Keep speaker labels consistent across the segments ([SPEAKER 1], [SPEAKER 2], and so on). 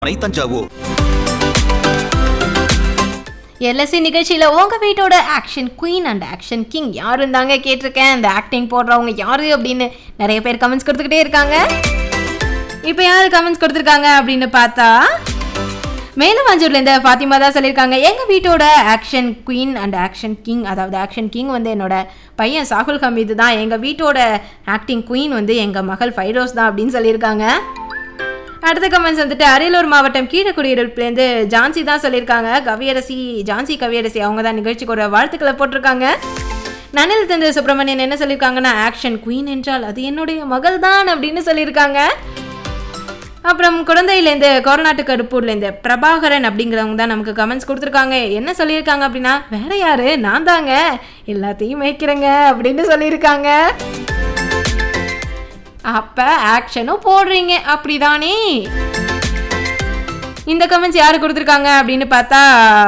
[SPEAKER 1] மனை தஞ்சாவூர்
[SPEAKER 2] எல்எஸ்சி நிகழ்ச்சியில் உங்கள் வீட்டோட action queen and action king யார் இருந்தாங்க கேட்டிருக்கேன் இந்த ஆக்டிங் போடுறவங்க யாரு அப்படின்னு நிறைய பேர் கமெண்ட்ஸ் கொடுத்துக்கிட்டே இருக்காங்க இப்போ யார் கமெண்ட்ஸ் கொடுத்துருக்காங்க அப்படின்னு பார்த்தா மேலவாஞ்சூர்லேருந்து ஃபாத்திமா தான் சொல்லியிருக்காங்க எங்கள் வீட்டோட action queen and action king அதாவது ஆக்ஷன் கிங் வந்து என்னோட பையன் சாகுல் ஹமீது தான் எங்கள் வீட்டோட ஆக்டிங் குயின் வந்து எங்கள் மகள் ஃபைரோஸ் தான் அப்படின்னு சொல்லியிருக்காங்க அடுத்த கமெண்ட்ஸ் வந்துட்டு அரியலூர் மாவட்டம் கீழக்குடியிருப்புலேருந்து ஜான்சி தான் சொல்லியிருக்காங்க கவியரசி ஜான்சி கவியரசி அவங்க தான் நிகழ்ச்சிக்கு ஒரு வாழ்த்துக்களை போட்டிருக்காங்க நனில் தந்து சுப்பிரமணியன் என்ன சொல்லியிருக்காங்கன்னா ஆக்ஷன் குயின் என்றால் அது என்னுடைய மகள் தான் அப்படின்னு சொல்லியிருக்காங்க அப்புறம் குழந்தையிலேருந்து கொரநாட்டு கருப்பூர்லேருந்து பிரபாகரன் அப்படிங்கிறவங்க தான் நமக்கு கமெண்ட்ஸ் கொடுத்துருக்காங்க என்ன சொல்லியிருக்காங்க அப்படின்னா வேற யாரு நான் தாங்க எல்லாத்தையும் மேய்க்கிறேங்க அப்படின்னு சொல்லியிருக்காங்க அப்ப ஆக்ஷனும் போடுறீங்க அப்படிதானே இந்த கமெண்ட்ஸ் யாரு கொடுத்துருக்காங்க அப்படின்னு பார்த்தா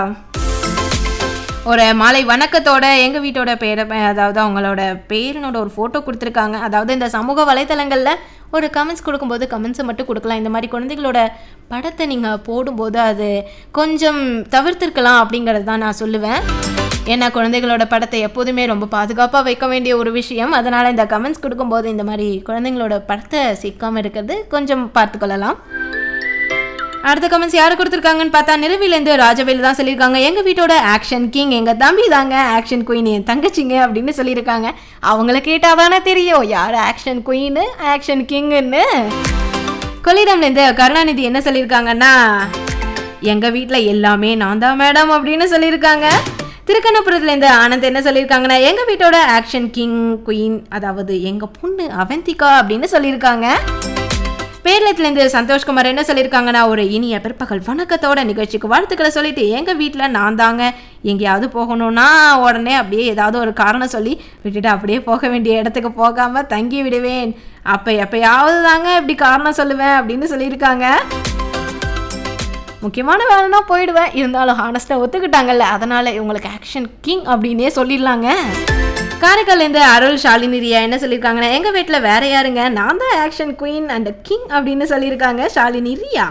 [SPEAKER 2] ஒரு மாலை வணக்கத்தோட எங்கள் வீட்டோட பேரை அதாவது அவங்களோட பேரனோட ஒரு ஃபோட்டோ கொடுத்துருக்காங்க அதாவது இந்த சமூக வலைத்தளங்களில் ஒரு கமெண்ட்ஸ் கொடுக்கும்போது கமெண்ட்ஸை மட்டும் கொடுக்கலாம் இந்த மாதிரி குழந்தைகளோட படத்தை நீங்கள் போடும்போது அது கொஞ்சம் தவிர்த்திருக்கலாம் அப்படிங்கிறது தான் நான் சொல்லுவேன் ஏன்னா குழந்தைகளோட படத்தை எப்போதுமே ரொம்ப பாதுகாப்பாக வைக்க வேண்டிய ஒரு விஷயம் அதனால் இந்த கமெண்ட்ஸ் கொடுக்கும்போது இந்த மாதிரி குழந்தைங்களோட படத்தை சிக்காமல் இருக்கிறது கொஞ்சம் பார்த்துக்கொள்ளலாம் அடுத்த கமெண்ட்ஸ் யார் கொடுத்துருக்காங்கன்னு பார்த்தா நிறுவிலேருந்து ராஜவேலு தான் சொல்லியிருக்காங்க எங்கள் வீட்டோட ஆக்ஷன் கிங் எங்கள் தம்பி தாங்க ஆக்ஷன் குயின் என் தங்கச்சிங்க அப்படின்னு சொல்லியிருக்காங்க அவங்கள கேட்டால் தானே தெரியும் யார் ஆக்ஷன் குயின்னு ஆக்ஷன் கிங்குன்னு கொள்ளிடம்லேருந்து கருணாநிதி என்ன சொல்லியிருக்காங்கன்னா எங்கள் வீட்டில் எல்லாமே நான் தான் மேடம் அப்படின்னு சொல்லியிருக்காங்க திருக்கணபுரத்துலேருந்து ஆனந்த் என்ன சொல்லியிருக்காங்கன்னா எங்கள் வீட்டோட ஆக்ஷன் கிங் குயின் அதாவது எங்கள் பொண்ணு அவந்திகா அப்படின்னு சொல்லியிருக்காங்க பேரளத்துலேருந்து சந்தோஷ்குமார் என்ன சொல்லியிருக்காங்கன்னா ஒரு இனிய பிற்பகல் வணக்கத்தோட நிகழ்ச்சிக்கு வாழ்த்துக்களை சொல்லிட்டு எங்கள் வீட்டில் நான் தாங்க எங்கேயாவது போகணும்னா உடனே அப்படியே ஏதாவது ஒரு காரணம் சொல்லி விட்டுட்டு அப்படியே போக வேண்டிய இடத்துக்கு போகாமல் தங்கி விடுவேன் அப்போ எப்பயாவது தாங்க இப்படி காரணம் சொல்லுவேன் அப்படின்னு சொல்லியிருக்காங்க முக்கியமான வேலைனா போயிடுவேன் இருந்தாலும் ஹானஸ்ட்டாக ஒத்துக்கிட்டாங்கல்ல அதனால் இவங்களுக்கு ஆக்ஷன் கிங் அப்படின்னே சொல்லிடலாங்க காரைக்கால்லேருந்து அருள் ஷாலினி ரியா என்ன சொல்லியிருக்காங்கன்னா எங்கள் வீட்டில் வேற யாருங்க நான் தான் ஆக்ஷன் குயின் அண்ட் கிங் அப்படின்னு சொல்லியிருக்காங்க ஷாலினி ரியா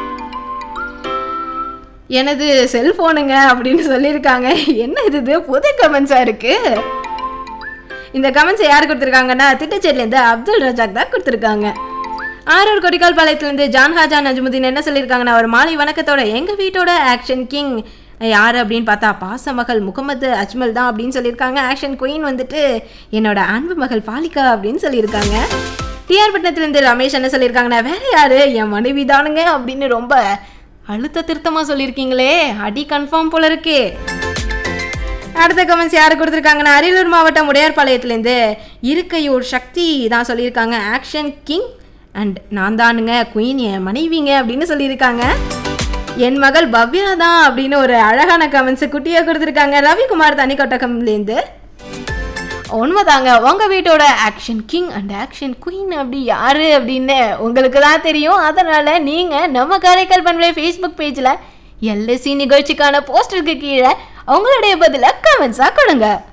[SPEAKER 2] எனது செல்ஃபோனுங்க அப்படின்னு சொல்லியிருக்காங்க என்ன இது இது புது கமெண்ட்ஸாக இருக்குது இந்த கமெண்ட்ஸை யார் கொடுத்துருக்காங்கன்னா திட்டச்சேரிலேருந்து அப்துல் ரஜாக் தான் கொடுத்துருக்காங்க ஆரூர் கொடிக்கால் பாளையத்துலேருந்து ஜான்ஹாஜா நஜ்முதீன் என்ன சொல்லியிருக்காங்கன்னா ஒரு மாலை வணக்கத்தோட எங்கள் வீட்டோட ஆக்ஷன் கிங் யார் அப்படின்னு பார்த்தா பாசமகள் முகமது அஜ்மல் தான் அப்படின்னு சொல்லியிருக்காங்க ஆக்ஷன் குயின் வந்துட்டு என்னோட அன்பு மகள் பாலிகா அப்படின்னு சொல்லியிருக்காங்க டிஆர் பட்டினத்துலேருந்து ரமேஷ் என்ன சொல்லியிருக்காங்கன்னா வேற யாரு என் மனைவி தானுங்க அப்படின்னு ரொம்ப அழுத்த திருத்தமாக சொல்லியிருக்கீங்களே அடி கன்ஃபார்ம் போல இருக்கே அடுத்த கமெண்ட்ஸ் யார் கொடுத்துருக்காங்கன்னா அரியலூர் மாவட்டம் உடையார்பாளையத்துலேருந்து இருக்கையூர் சக்தி தான் சொல்லியிருக்காங்க ஆக்ஷன் கிங் அண்ட் நான் தானுங்க குயின் என் மனைவிங்க அப்படின்னு சொல்லியிருக்காங்க என் மகள் பவ்யா தான் அப்படின்னு ஒரு அழகான கமெண்ட்ஸ் குட்டியாக கொடுத்துருக்காங்க ரவிக்குமார் தனிக்கொட்டகம்லேருந்து உண்மைதாங்க உங்கள் வீட்டோட action king and action queen அப்படி யாரு அப்படின்னு உங்களுக்கு தான் தெரியும் அதனால் நீங்கள் நம்ம காரைக்கால் பண்பலை ஃபேஸ்புக் பேஜில் எல்எஸ்சி நிகழ்ச்சிக்கான போஸ்டருக்கு கீழே உங்களுடைய பதிலை கமெண்ட்ஸாக கொடுங்க